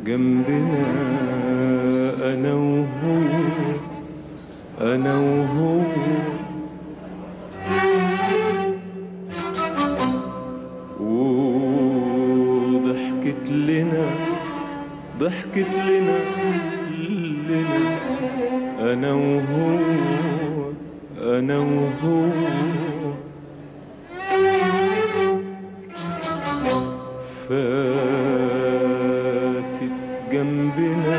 جنبنا انا وهو انا وهو وضحكت لنا ضحكت لنا لنا انا وهو انا وهو فاتت جنبنا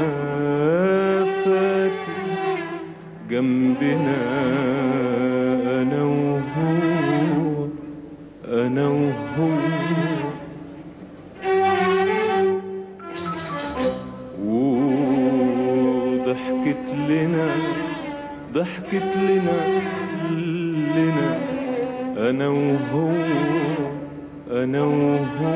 فاتت جنبنا انا وهو انا وهو وضحكت لنا ضحكت لنا لنا انا وهو انا وهو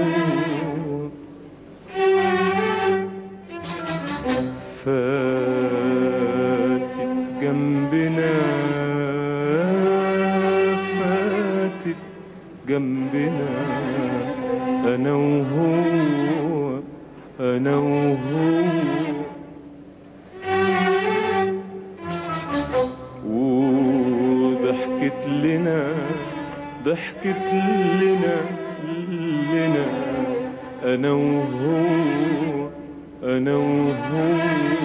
فاتت جنبنا فاتت جنبنا انا وهو انا وهو وضحكت لنا ضحكت لنا لنا انا وهو انا وهو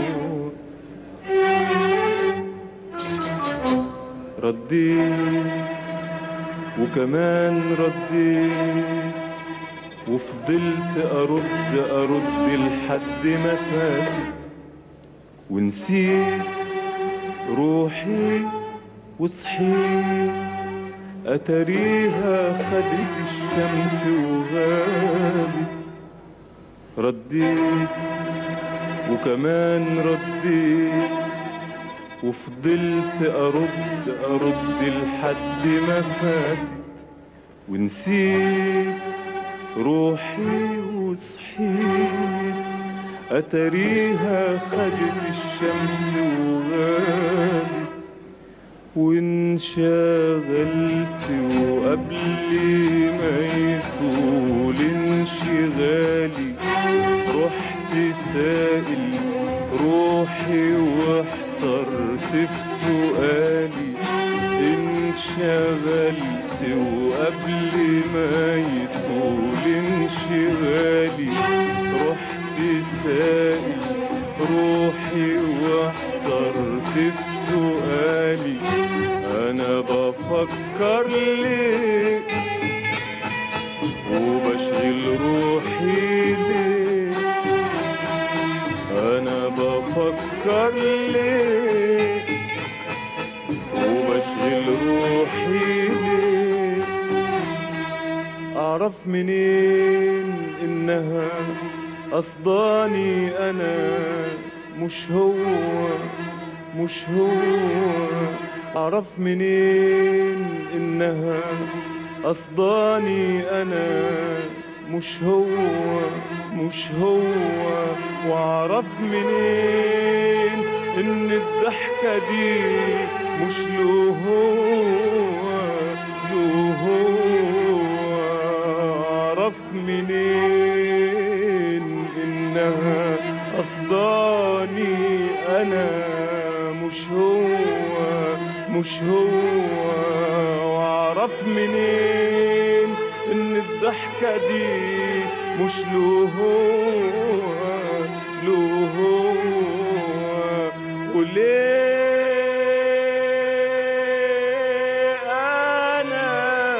رديت وكمان رديت وفضلت ارد ارد لحد ما فاتت ونسيت روحي وصحيت أتريها خدت الشمس وغابت رديت وكمان رديت وفضلت أرد أرد لحد ما فاتت ونسيت روحي وصحيت أتريها خدت الشمس وغابت وانشغلت وقبل ما يطول انشغالي رحت سائل روحي واحترت في سؤالي انشغلت وقبل ما يطول انشغالي رحت سائل روحي واحترت في سؤالي انا بفكر ليه وبشغل روحي ليه انا بفكر ليه وبشغل روحي ليه اعرف منين انها قصداني انا مش هو مش هو اعرف منين انها قصداني انا مش هو مش هو واعرف منين ان الضحكة دي مش له هو له هو اعرف منين انها قصداني انا مش هو مش هو واعرف منين ان الضحكة دي مش له هو له هو وليه انا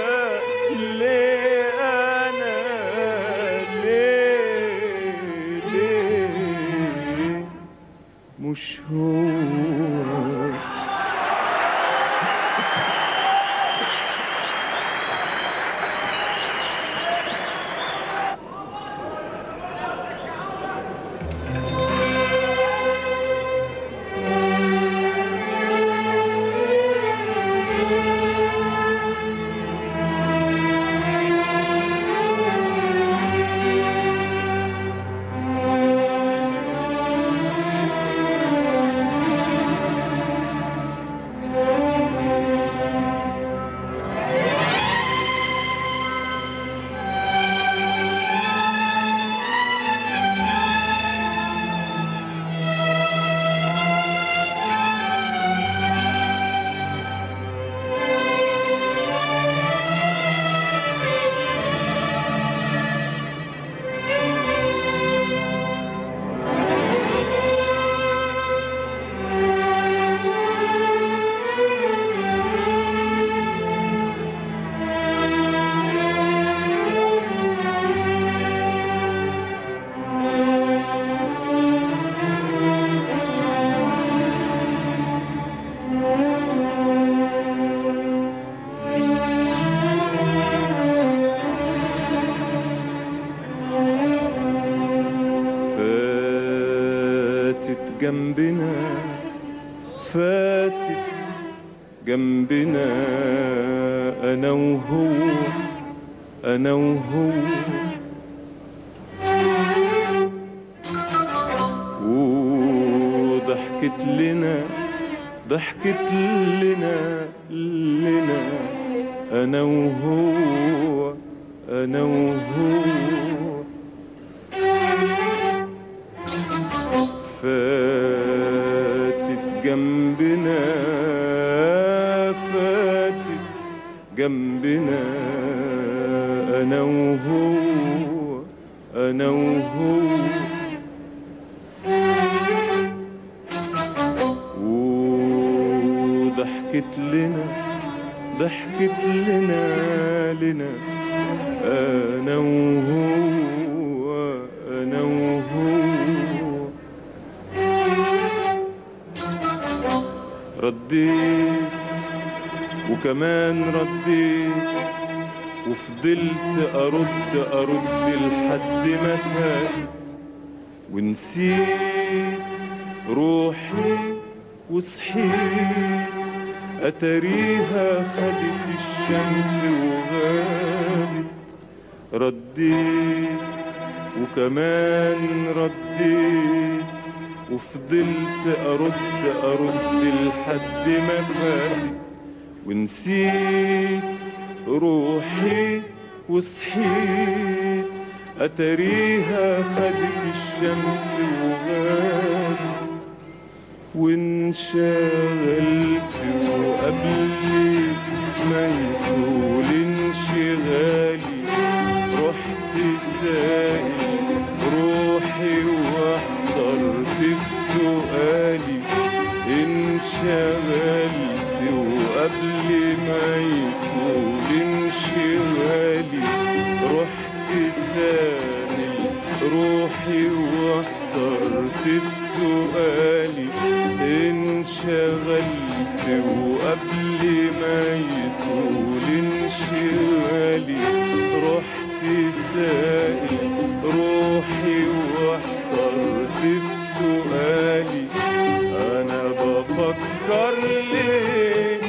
ليه انا ليه ليه مش هو جنبنا فاتت جنبنا انا وهو انا وهو وضحكت لنا ضحكت لنا لنا انا وهو انا وهو فاتت جنبنا فاتت جنبنا انا وهو انا وهو وضحكت لنا ضحكت لنا لنا انا وهو انا وهو رديت وكمان رديت وفضلت ارد ارد لحد ما فاتت ونسيت روحي وصحيت اتاريها خدت الشمس وغابت رديت وكمان رديت وفضلت ارد ارد لحد ما فاتت ونسيت روحي وصحيت اتاريها خدت الشمس وغابت وانشغلت وقبل ما يطول انشغالي رحت سائل روحي واحضرت في سؤالي انشغلت وقبل ما يطول انشغالي رحت سائل روحي واحضرت في سؤالي انشغلت وقبل ما يطول انشغالي رحت سائل روحي واحضرت في سؤالي انا بفكر ليه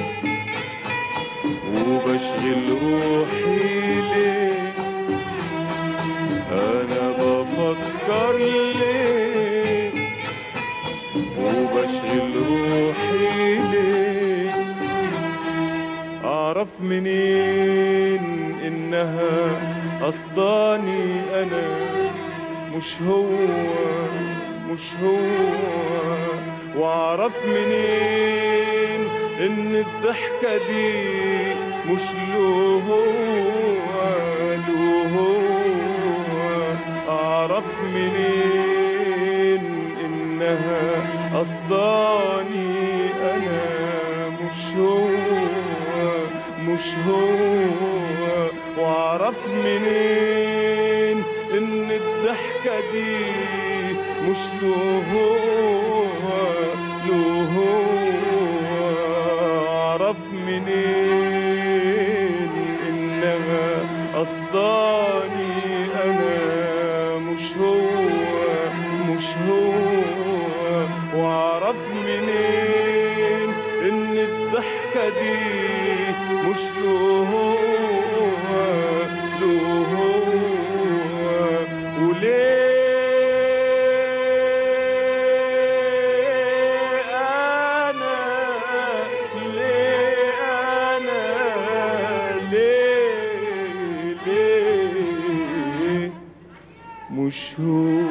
وبشغل روحي ليه انا بفكر ليه وبشغل روحي ليه اعرف منين انها قصداني انا مش هو مش هو واعرف منين ان الضحكة دي مش له هو له هو اعرف منين انها قصداني انا مش هو مش هو واعرف منين ان الضحكة دي مش له هو له هو اعرف منين انها قصداني انا مش هو مش هو واعرف منين ان الضحكة دي مش له هو له هو وليه انا ليه انا ليه ليه مش هو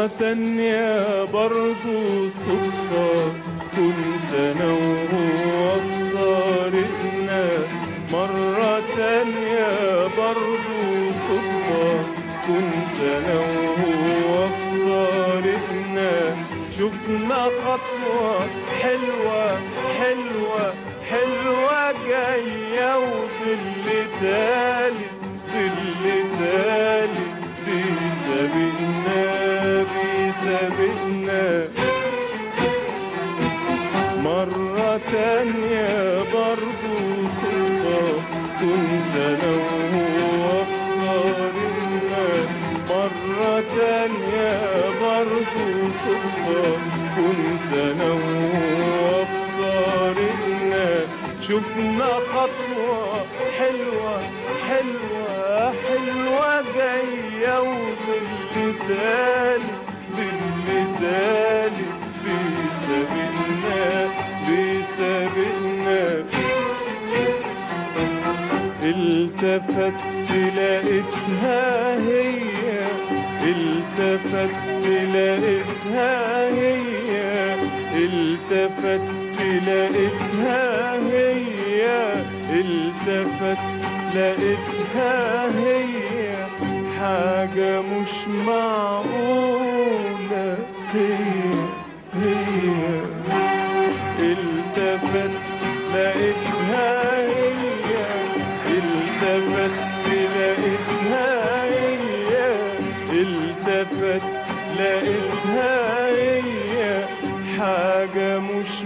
مرة تانية برضو صدفة كنت أنا وهو في طريقنا مرة تانية برضو صدفة كنت أنا وهو في طريقنا شفنا خطوة حلوة حلوة حلوة جاية وظل تالت ظل تالت بيسابقنا بيسابقنا مرة تانية برضو صدفة كنت أنا وهو في طريقنا مرة تانية برضو صدفة كنت أنا وهو في طريقنا شفنا خطوة حلوة حلوة حلوة جاية وظل تالت ظل تالت بيسابقنا بيسابقنا التفت لقيتها هي التفت لقيتها هي التفت لقيتها هي التفت لقيتها هي حاجة مش معقولة هي هي التفت لقيتها هي التفت لقيتها هي التفت لقيتها هي حاجة مش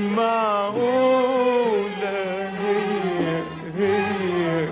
معقولة هي هي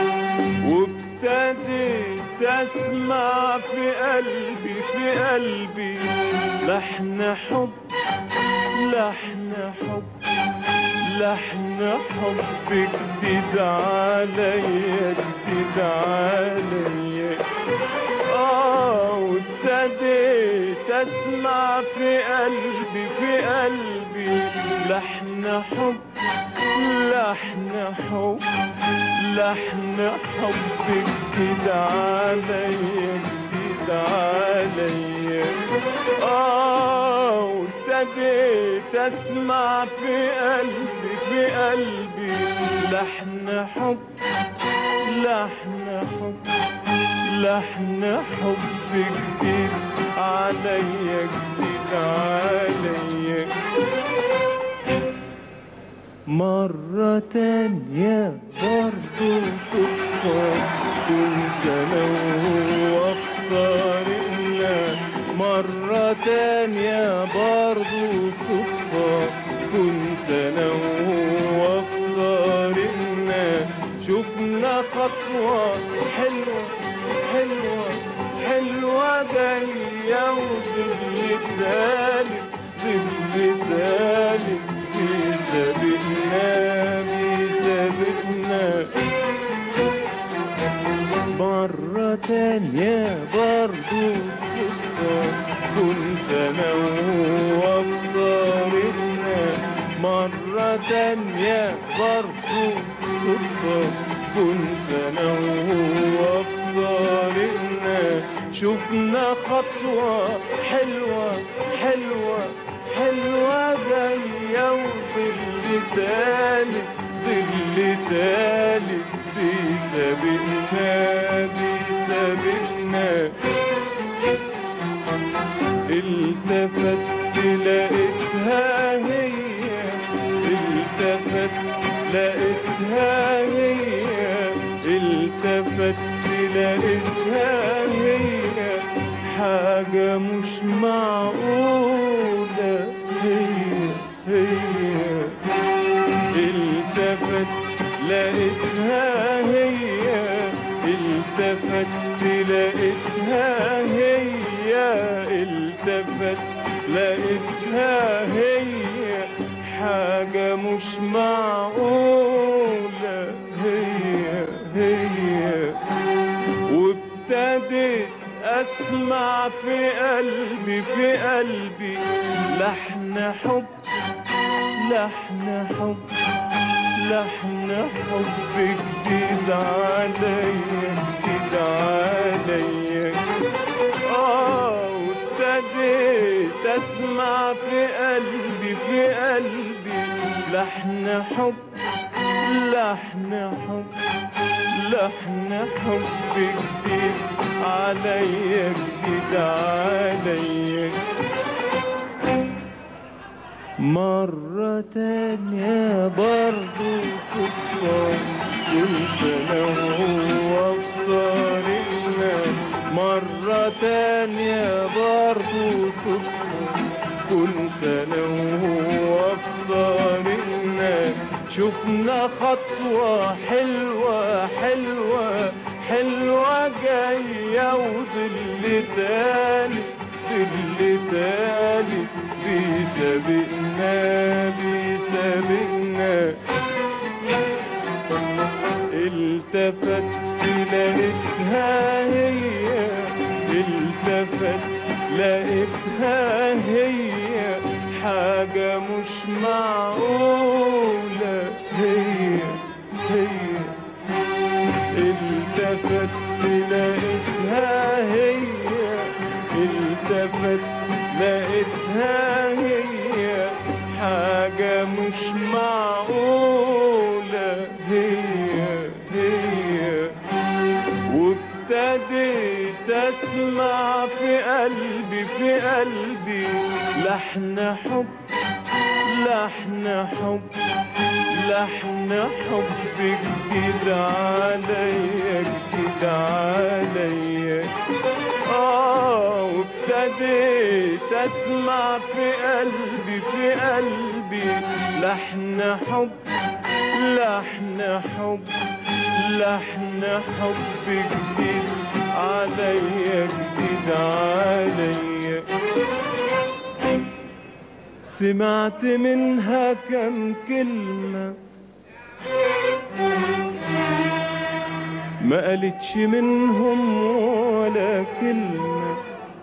وابتديت اسمع في قلبي في قلبي لحن حب لحن حب لحن حب جديد عليا جديد عليا اه وابتديت اسمع في قلبي في قلبي لحن حب لحن حب لحن حب جديد عليا جديد عليا اه وابتديت اسمع في قلبي في قلبي لحن حب لحن حب لحن حب جديد عليا جديد عليا مرة تانية برضو صدفة كنت أنا وهو في طريقنا مرة تانية برضو صدفة كنت أنا وهو في طريقنا شفنا خطوة حلوة حلوة حلوة جاية وظل تالت ظل تالت بيسابقنا بيسابقنا مرة تانية برضو صدفة كنت أنا وهو في طريقنا مرة تانية برضو صدفة كنت أنا وهو في طريقنا شفنا خطوة حلوة حلوة حلوة جاية وظل تالت ظل تالت بيسابقنا بيسابقنا التفت لقيتها هي التفت لقيتها هي التفت لقيتها هي حاجة مش معقولة هي هي التفت لقيتها هي التفت لقيتها هي التفت لقيتها هي حاجة مش معقولة هي هي وابتديت اسمع في قلبي في قلبي لحن حب لحن حب لحن حب جديد عليا جديد عليا اه وابتديت تسمع في قلبي في قلبي لحن حب لحن حب لحن حب جديد عليا جديد عليا مرة تانية برضو صدفة كنت أنا وهو في طريقنا مرة تانية برضو صدفة كنت أنا وهو في طريقنا شفنا خطوة حلوة حلوة حلوة جاية وظل تاني ظل تاني بيسابقنا بيسابقنا التفت لقيتها هي التفت لقيتها هي حاجة مش معقولة هي هي التفت لقيتها هي التفت لقيتها هي حاجة مش معقولة هي هي وابتديت اسمع في قلبي في قلبي لحن حب لحن حب لحن حب جديد عليا جديد عليا اه وابتديت اسمع في قلبي في قلبي لحن حب لحن حب لحن حب جديد عليا جديد عليا سمعت منها كم كلمة ما قالتش منهم ولا كلمة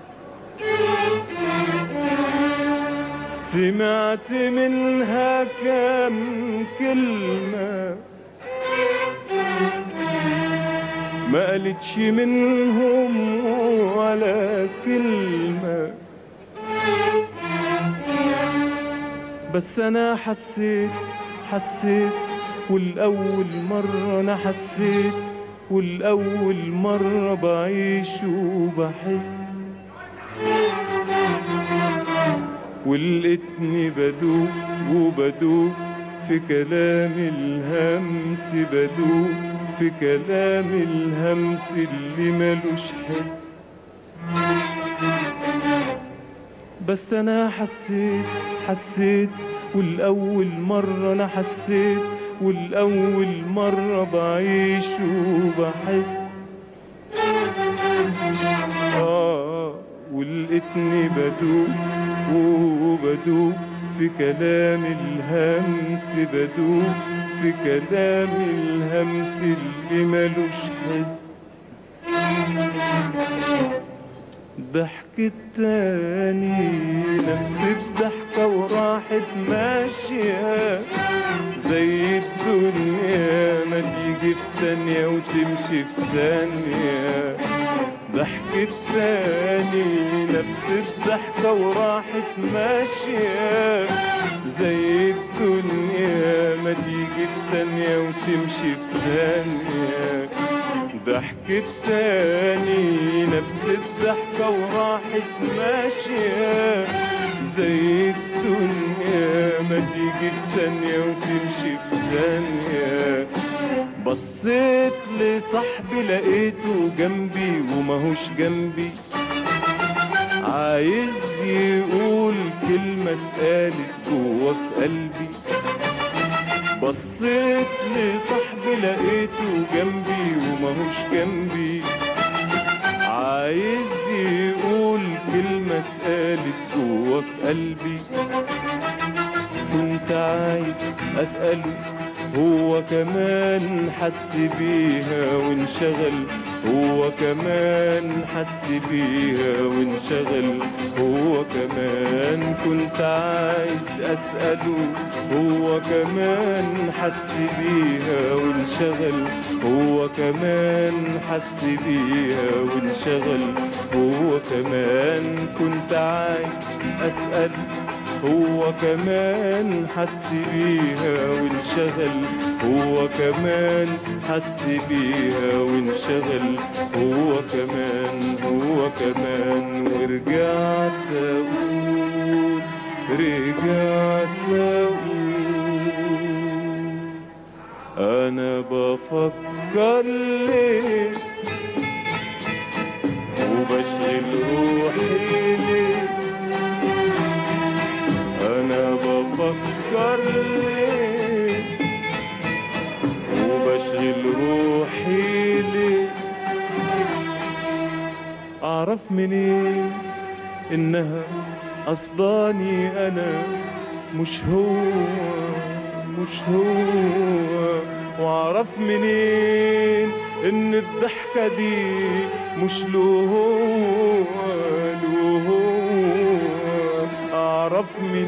سمعت منها كم كلمة ما قالتش منهم ولا كلمة بس انا حسيت حسيت والاول مرة انا حسيت والاول مرة بعيش وبحس ولقيتني بدوب وبدوب في كلام الهمس بدوب في كلام الهمس اللي ملوش حس بس انا حسيت حسيت والاول مرة انا حسيت والاول مرة بعيش وبحس آه ولقيتني بدوب وبدوب في كلام الهمس بدوب في كلام الهمس اللي ملوش حس ضحكت تاني نفس الضحكة وراحت ماشية زي الدنيا ما تيجي في ثانية وتمشي في ثانية ضحكت تاني نفس الضحكة وراحت ماشية زي الدنيا ما تيجي في ثانية وتمشي في ثانية ضحكت تاني نفس الضحكة وراحت ماشية زي الدنيا ما تيجي في ثانية وتمشي في ثانية بصيت لصاحبي لقيته جنبي وماهوش جنبي عايز يقول كلمة اتقالت جوا في قلبي بصيت لصاحبي لقيته جنبي وماهوش جنبي عايز يقول كلمة اتقالت جوا في قلبي كنت عايز أسأله هو كمان حس بيها وانشغل هو كمان حس بيها وانشغل هو كمان كنت عايز أسأله هو كمان حس بيها وانشغل هو كمان حس بيها وانشغل هو كمان كنت عايز أسأل هو كمان حس بيها وانشغل هو كمان حس بيها وانشغل هو كمان هو كمان ورجعت أقول رجعت أقول أنا بفكر ليه وبشغل روحي ليه أنا بفكر ليه وبشغل روحي ليه أعرف منين إنها قصداني أنا مش هو مش هو وأعرف منين إن الضحكة دي مش له هو له هو أعرف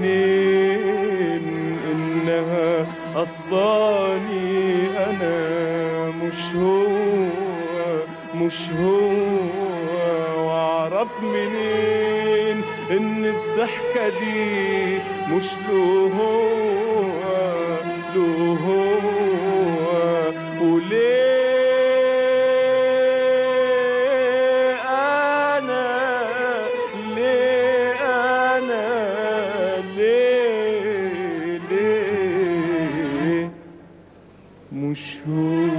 منين إنها قصداني أنا مش هو مش هو وأعرف منين إن الضحكة دي مش له هو له هو وليه أنا ليه أنا ليه ليه مش هو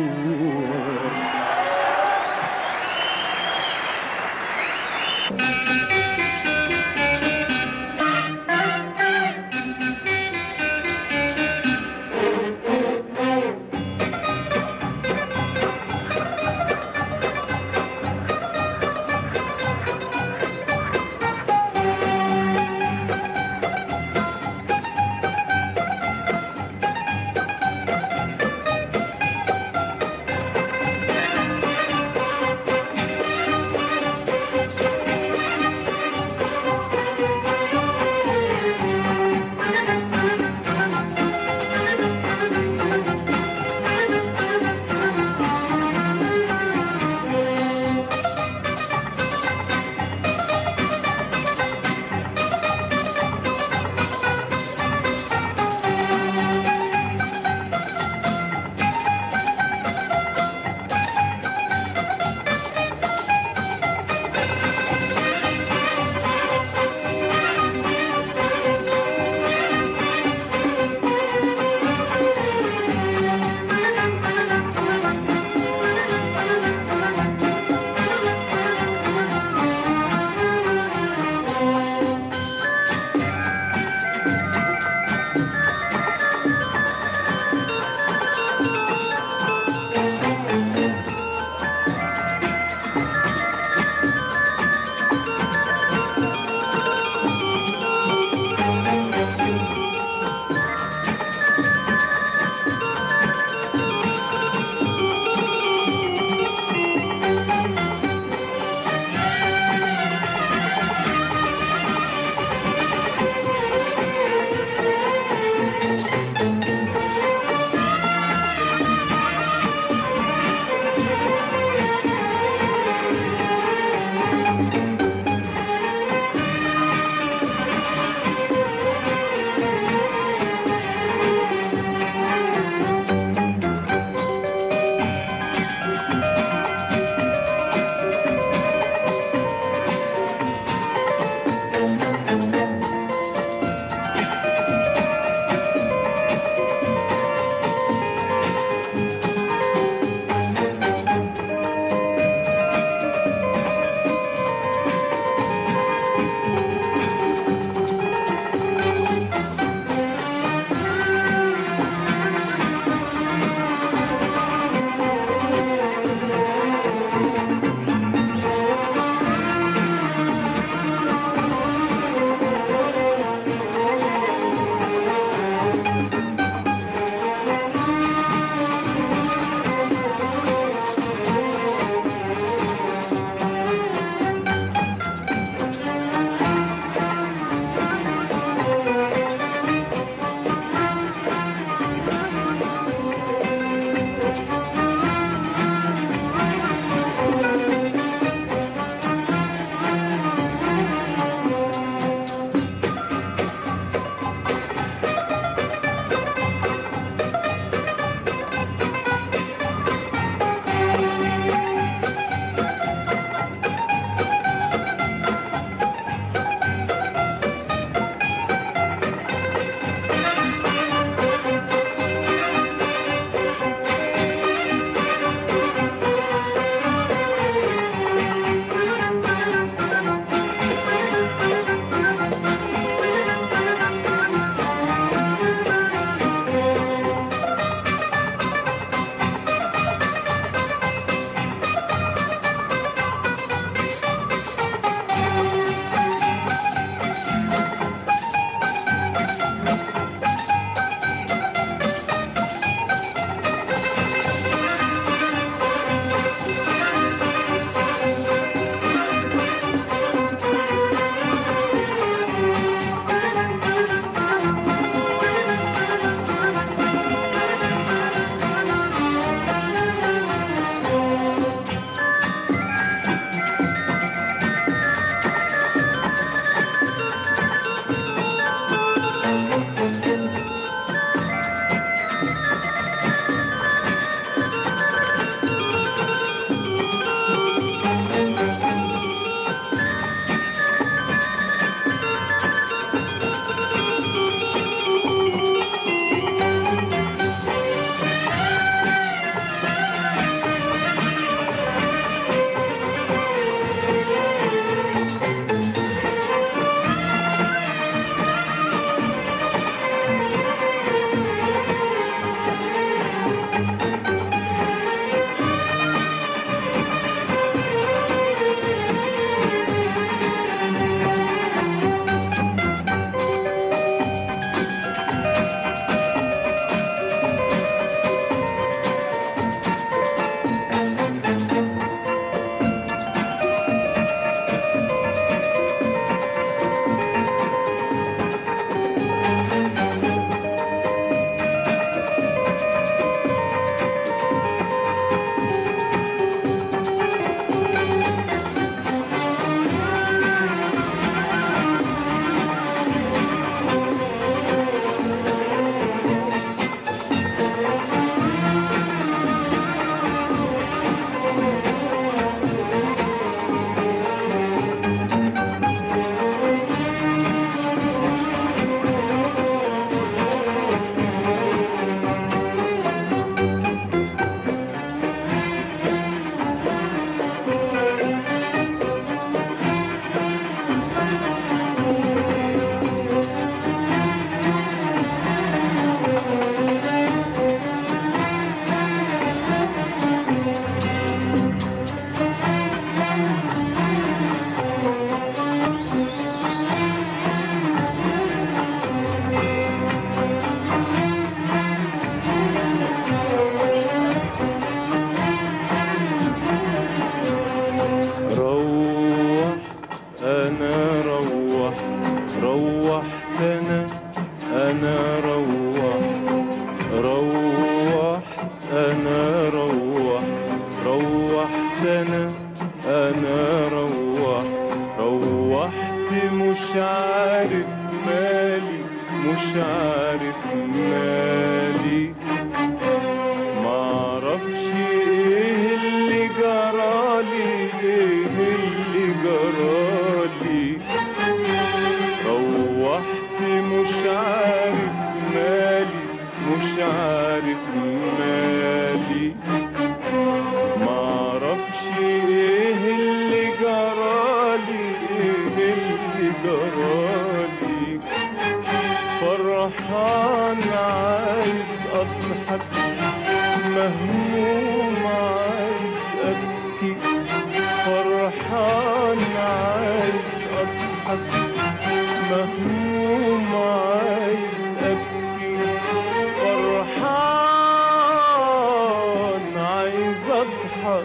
اضحك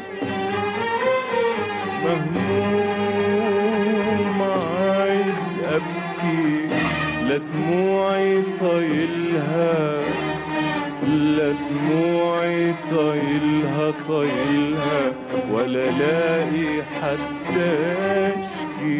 مهموم عايز ابكي لا دموعي طايلها لا دموعي طايلها طايلها ولا لاقي حد اشكي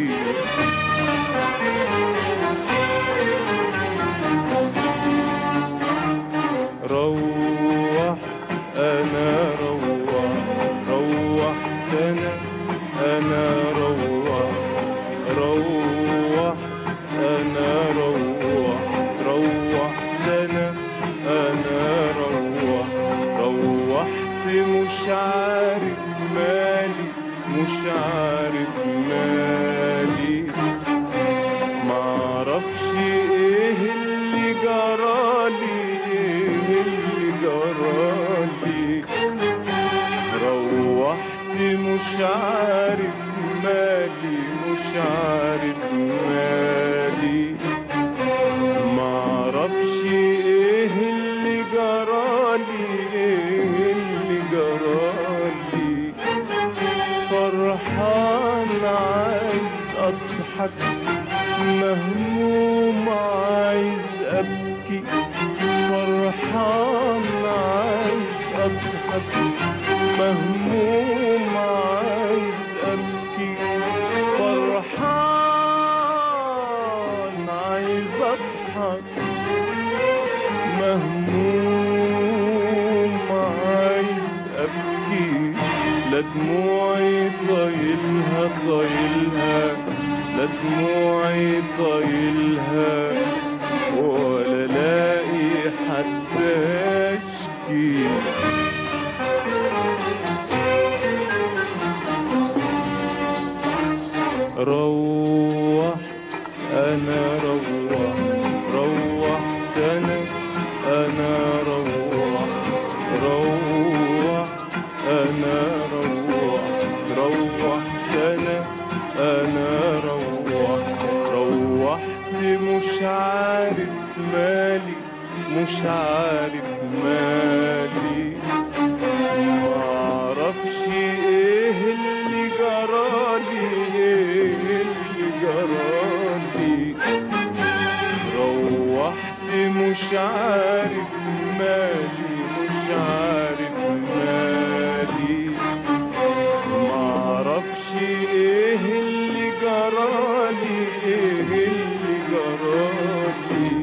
روح انا روح روحت انا انا روح روح انا روح روحت انا انا روح روحت مش عارف مالي مش عارف مالي معرفش ايه اللي جرالي ايه اللي جرالي روحت مش عارف مالي مش عارف مالي معرفش ايه اللي جرالي ايه اللي جرالي فرحان عايز اضحك مهموم عايز ابكي فرحان عايز اضحك مهموم عايز ابكي فرحان عايز اضحك مهموم عايز ابكي لا دموعي طايلها طايلها لا دموعي طايلها ولا لاقي حد اشكي روح انا روح روحت انا انا روح روح انا روح روحت انا انا روح روحت مش عارف مالي مش عارف مالي معرفش ايه اللي جرالي ايه اللي جرالي روحت مش عارف مالي مش عارف مالي معرفش ايه اللي جرالي ايه اللي جرالي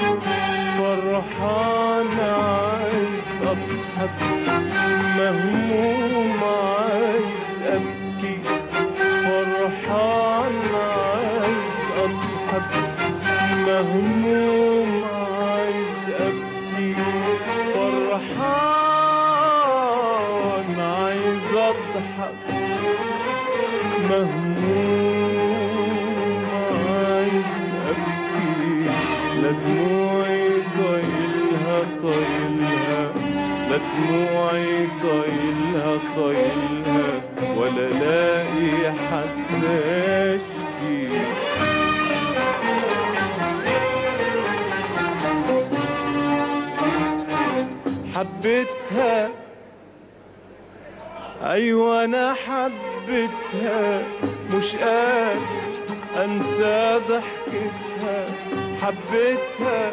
فرحان عايز اضحك مهموم عايز ابكي فرحان عايز اضحك مهموم عايز ابكي فرحان عايز اضحك مهموم عايز ابكي لا دموعي طايلها طايلها لا دموعي طايلها طايلها ولا لاقي حد اشكي حبيتها ايوه انا حبيتها مش قادر انسى ضحكتها حبيتها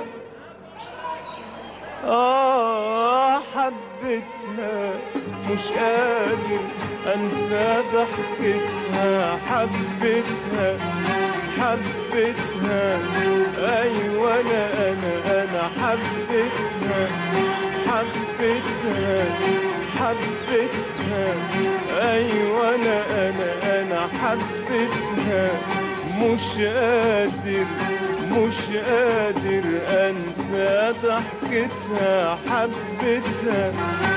آه حبيتها مش قادر أنسى ضحكتها حبيتها حبيتها أيوة أنا أنا أنا حبيتها حبيتها حبيتها أيوة أنا أنا أنا حبيتها مش قادر مش قادر انسى ضحكتها حبيتها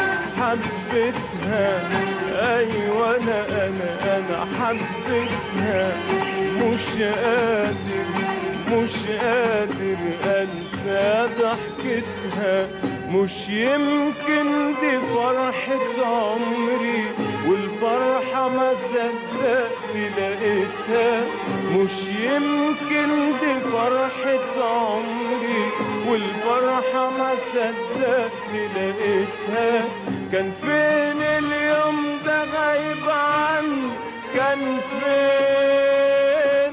حبيتها ايوه انا انا انا حبيتها مش قادر مش قادر انسى ضحكتها مش يمكن دي فرحة عمري والفرحة ما صدقت لقيتها مش يمكن دي فرحة عمري والفرحة ما صدقت لقيتها كان فين اليوم ده غايب عني كان فين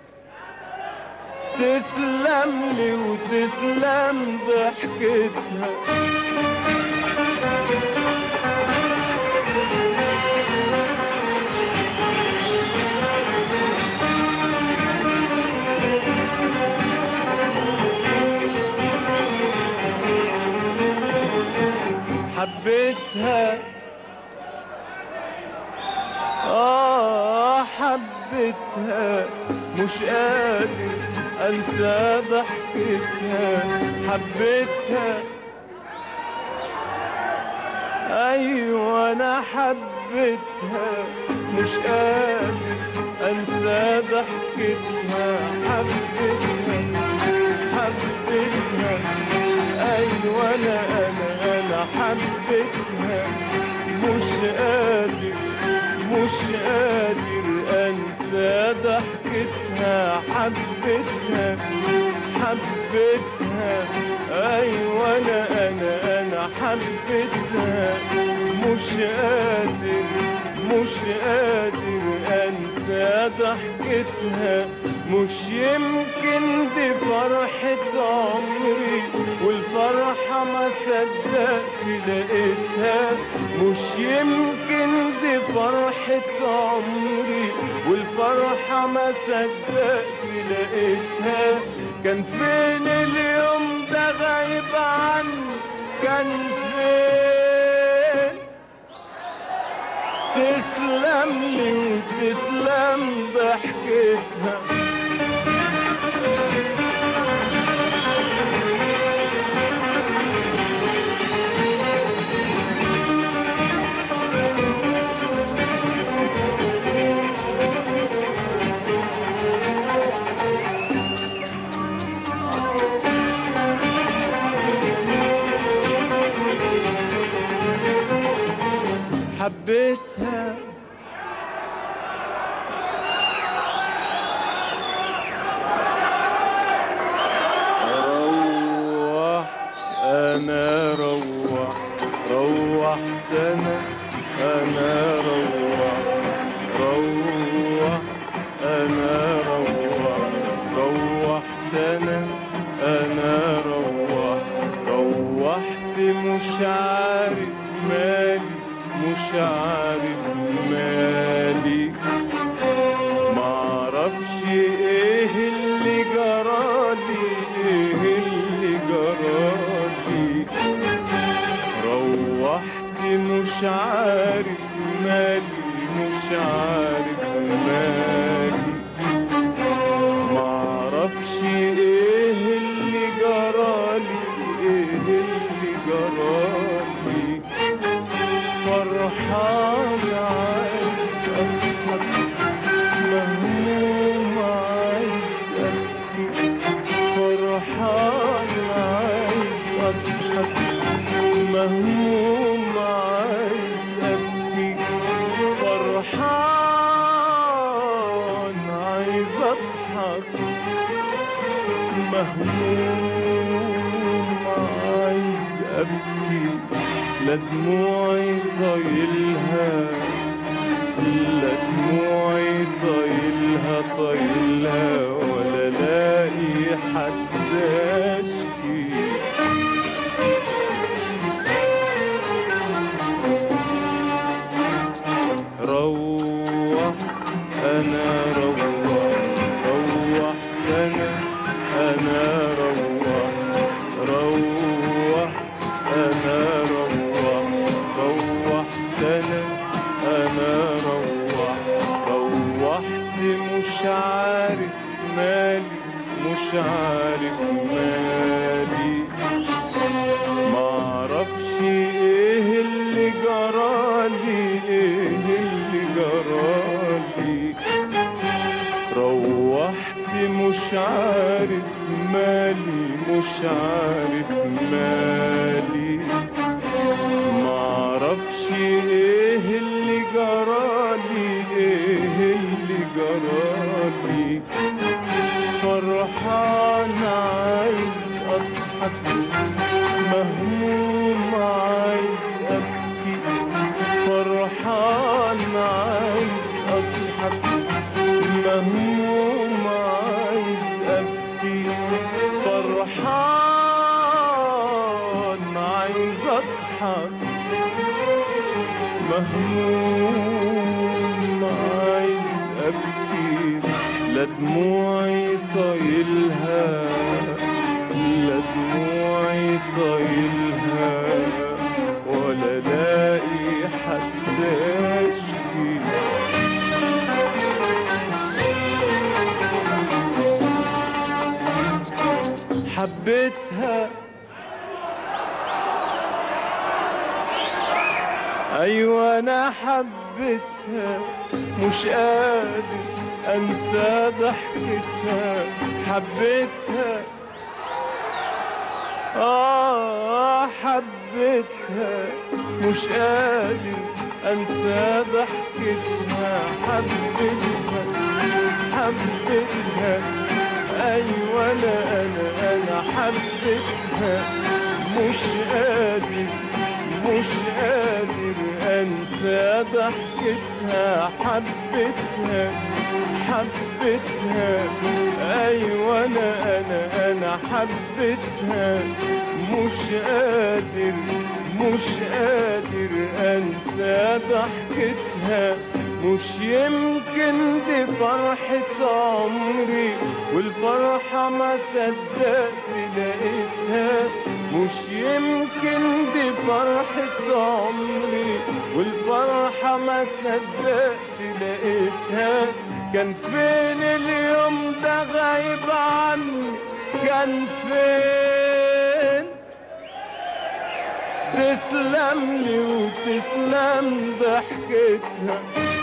تسلم لي وتسلم ضحكتها حبيتها آه حبيتها مش قادر أنسى ضحكتها حبيتها أيوة أنا حبيتها مش قادر أنسى ضحكتها حبيتها حبيتها أيوة أنا أنا أنا حبيتها مش قادر مش قادر أنسى ضحكتها حبيتها حبيتها أيوة أنا أنا أنا حبيتها مش قادر مش قادر أنسى ضحكتها مش يمكن دي فرحة عمري والفرحة ما صدقت لقيتها مش يمكن دي فرحة عمري والفرحة ما صدقت لقيتها كان فين اليوم ده غايب عني كان فين تسلم لي وتسلم ضحكتها حبيتها روح انا روح روحت انا انا روح روح انا روح روحت انا انا روح روحت مش عارف مالي مش عارف مالي معرفش ايه اللي جرالي ايه اللي جرالي روحت مش عارف مالي مش عارف مالي معرفش ايه اللي جرالي ايه اللي جرالي فرحان عايز اضحك مهموم عايز ابكي فرحان عايز اضحك مهموم عايز ابكي فرحان عايز اضحك مهموم عايز ابكي لا دموعي طايلها لا دموعي طايلها طايلها ولا لاقي حد اشكي روح انا روح روح انا انا روح روح انا روح روح انا انا روح روحت مش عارف مالي مش عارف مالي معرفش ايه اللي جرالي ايه اللي جرالي روحت مش عارف مالي مش عارف مالي معرفش ايه اللي جرالي ايه اللي جرالي فرحان عايز اضحك مهموم عايز ابكي فرحان مهموم عايز ابكي لا دموعي طايلها لا دموعي طايلها ولا لاقي حد اشكي حبيتها ايوه انا حبيتها مش قادر انسى ضحكتها حبيتها اه حبيتها مش قادر انسى ضحكتها حبيتها حبيتها ايوه انا انا انا حبيتها مش قادر مش قادر انسى ضحكتها حبيتها حبيتها ايوه انا انا انا حبيتها مش قادر مش قادر انسى ضحكتها مش يمكن دي فرحة عمري والفرحة ما صدقت لقيتها مش يمكن دي فرحة عمري والفرحة ما صدقت لقيتها كان فين اليوم ده غايب عني كان فين تسلم لي وتسلم ضحكتها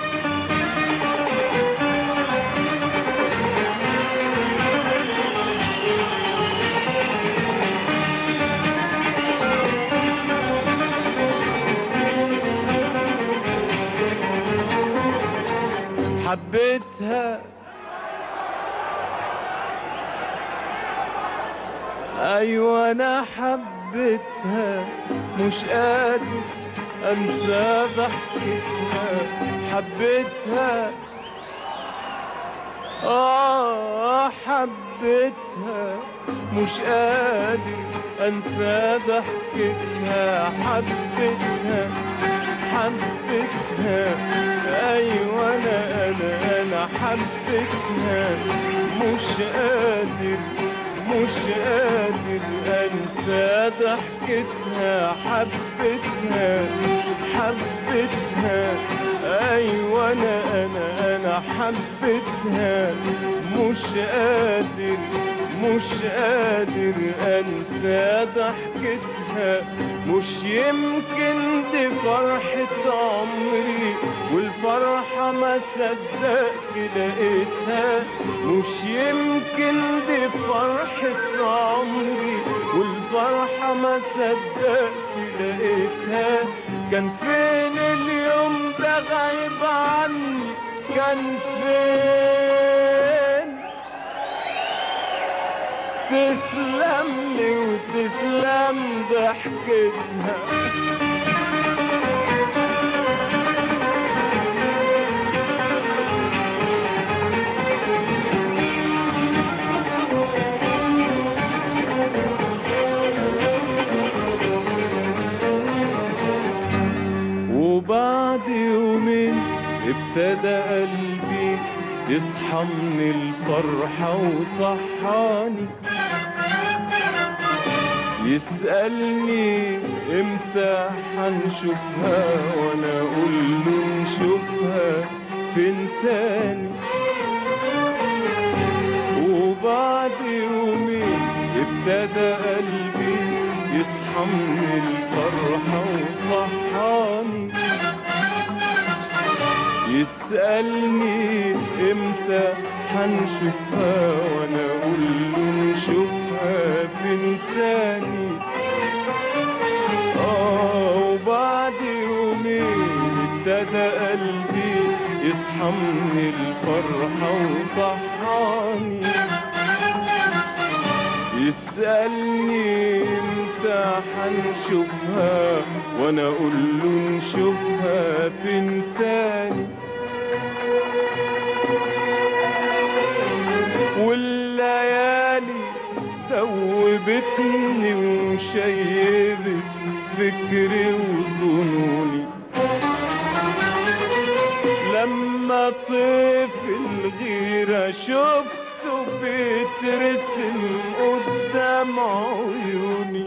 حبيتها ايوه انا حبيتها مش قادر انسى ضحكتها حبيتها اه حبيتها مش قادر انسى ضحكتها حبيتها حبيتها ايوه انا انا انا حبيتها مش قادر مش قادر انسى ضحكتها حبيتها حبيتها ايوه انا انا انا حبيتها مش قادر مش قادر انسى ضحكتها مش يمكن دي فرحة عمري والفرحة ما صدقت لقيتها مش يمكن دي فرحة عمري والفرحة ما صدقت لقيتها كان فين اليوم ده غايب عني كان فين تسلم لي وتسلم ضحكتها وبعد يومين ابتدى قلبي يصحى من الفرحة وصحاني يسألني امتى حنشوفها وانا اقول له نشوفها فين تاني وبعد يومين ابتدى قلبي يصحى من الفرحة وصحاني يسألني امتى حنشوفها وانا اقول له نشوفها فين تاني اه وبعد يومين ابتدى قلبي يصحى من الفرحة وصحاني يسألني امتى حنشوفها وانا اقول له نشوفها فين تاني والليالي توبتني وشيبت فكري وظنوني لما طفل غيرة شفته بيترسم قدام عيوني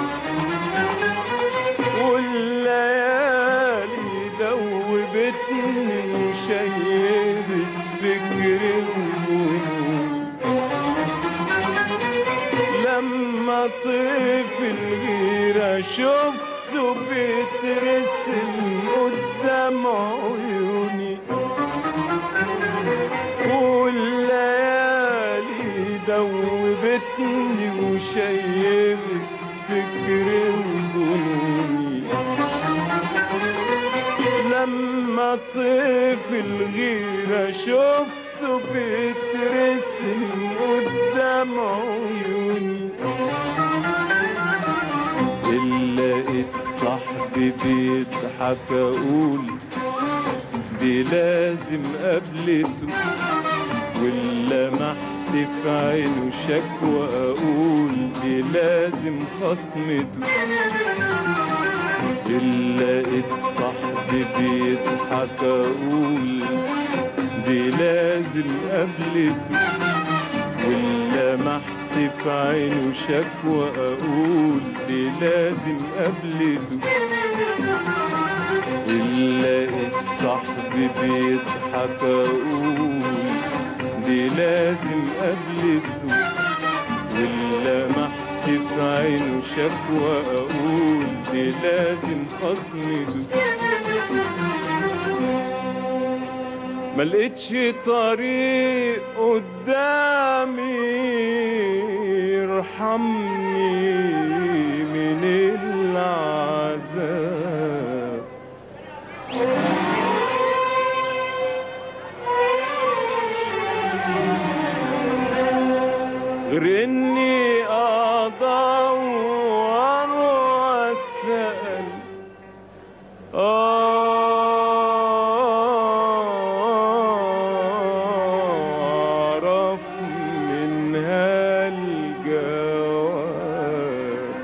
والليالي دوبتني وشيبت فكري وظنوني لما طفل غيرة شفته بيترسم قدام عيوني والليالي دوبتني وشيبت فكري وظنوني لما طفل غيرة شفته بيترسم قدام عيوني إلا لقيت صاحبي بيضحك أقول دي لازم قابلته ولا محت في عينه شكوى أقول دي لازم خصمته إلا لقيت صاحبي بيضحك أقول دي لازم قابلته ولا محت في عينه شكوى أقول دي لازم قابلته إلا لقيت صاحبي بيضحك أقول دي لازم قابلته ولا محت في عينه شكوى أقول دي لازم خصمته ملقتش طريق قدامي يرحمني من العذاب غير اني ادور واسال أعرف منها الجواب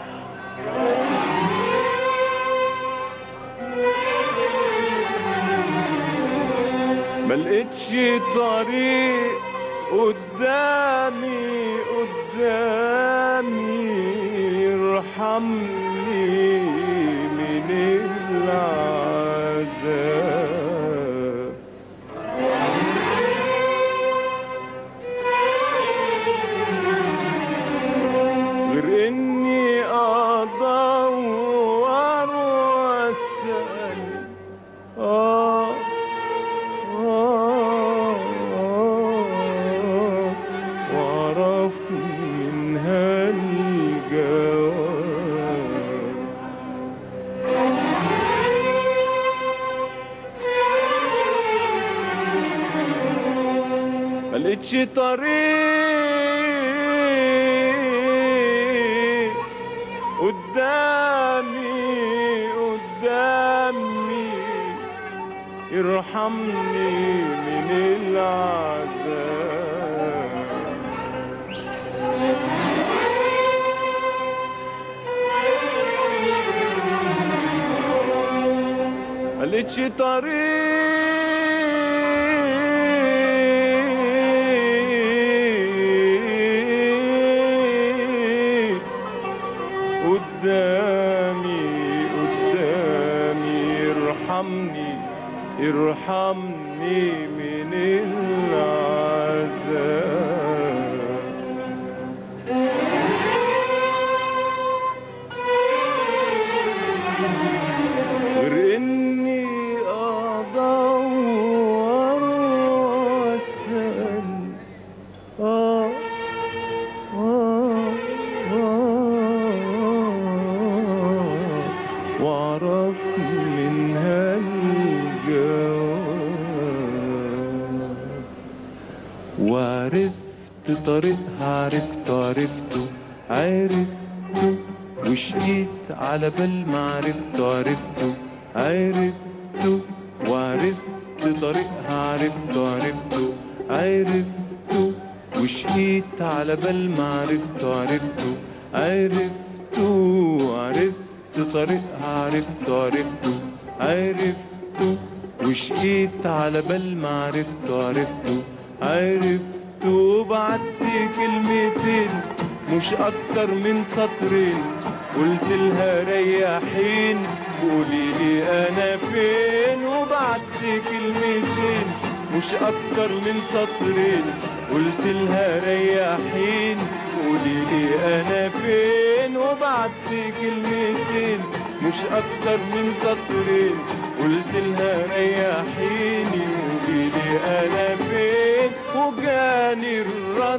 ملقتش طريق قدامي قدامي يرحمني من العذاب غير اني ادور واسال آه آه آه واعرف منها الجواب ملقتش طريق قدامي قدامي يرحمني من العذاب ملقتش طريق قدامي قدامي ارحمني ارحمني من العذاب غير اني ادور واسال آه آه آه واعرف منها الجواب وعرفت طريقها عرفته عرفته عرفته وشقيت على بال ما عرفته عرفته عرفته وعرفت طريقها عرفته عرفته عرفته وشقيت على بال ما عرفته عرفته عرفته عرفت طريقها عرفته عرفته عرفته وشقيت على بال ما عرفته عرفته عرفته وبعت كلمتين مش اكتر من سطرين قلت لها ريحين قولي لي انا فين وبعت كلمتين مش اكتر من سطرين قلت لها ريحين قولي لي انا فين وبعت كلمتين مش اكتر من سطرين قلت لها ريحيني قولي لي انا فين وجاني الرد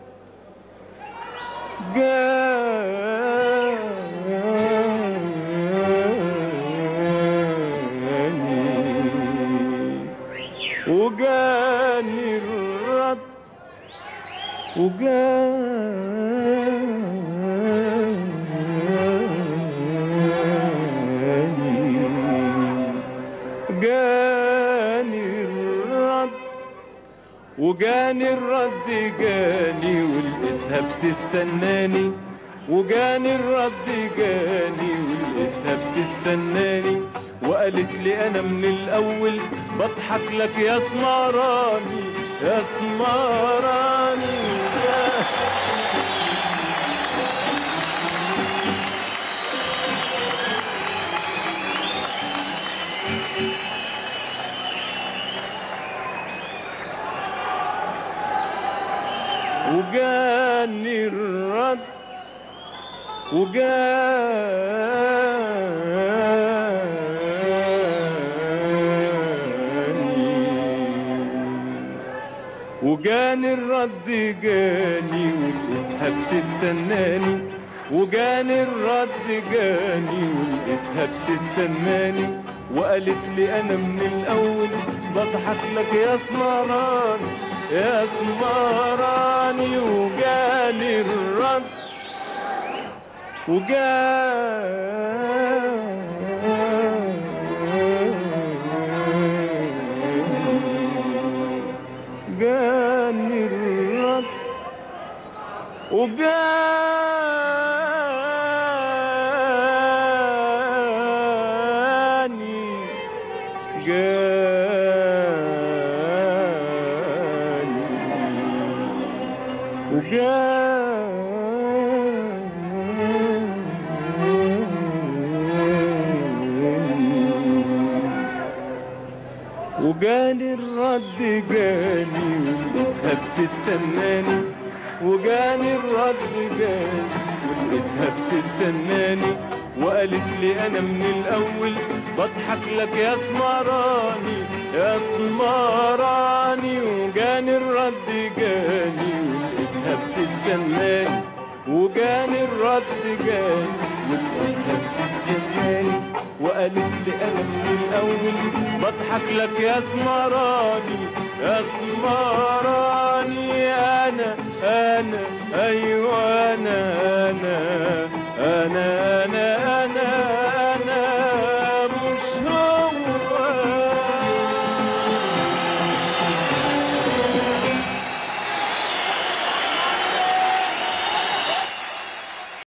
جاني وجاني الرد وجاني جاني الرد وجاني الرد جاني ولقيتها بتستناني وجاني الرد جاني ولقيتها بتستناني وقالت لي انا من الاول بضحك لك يا سمراني يا سمراني يا وجاني الرد وجاني وجاني الرد جاني ولقيتها بتستناني وجاني الرد جاني ولقيتها بتستناني وقالت لي انا من الاول بضحك لك يا سمراني يا سمراني وجاني الرد وجاني جاني الرد وجاني جاني وجاني وجاني الرد جاني ولقيتها بتستناني وجاني الرد جاني ولقيتها بتستناني وقالت لي انا من الاول بضحك لك يا سمراني يا سمراني وجاني الرد جاني ولقيتها بتستناني وجاني الرد جاني ولقيتها بتستناني وقالت لي انا من الاول بضحك لك يا سمراني يا سمراني انا انا ايوه انا انا انا انا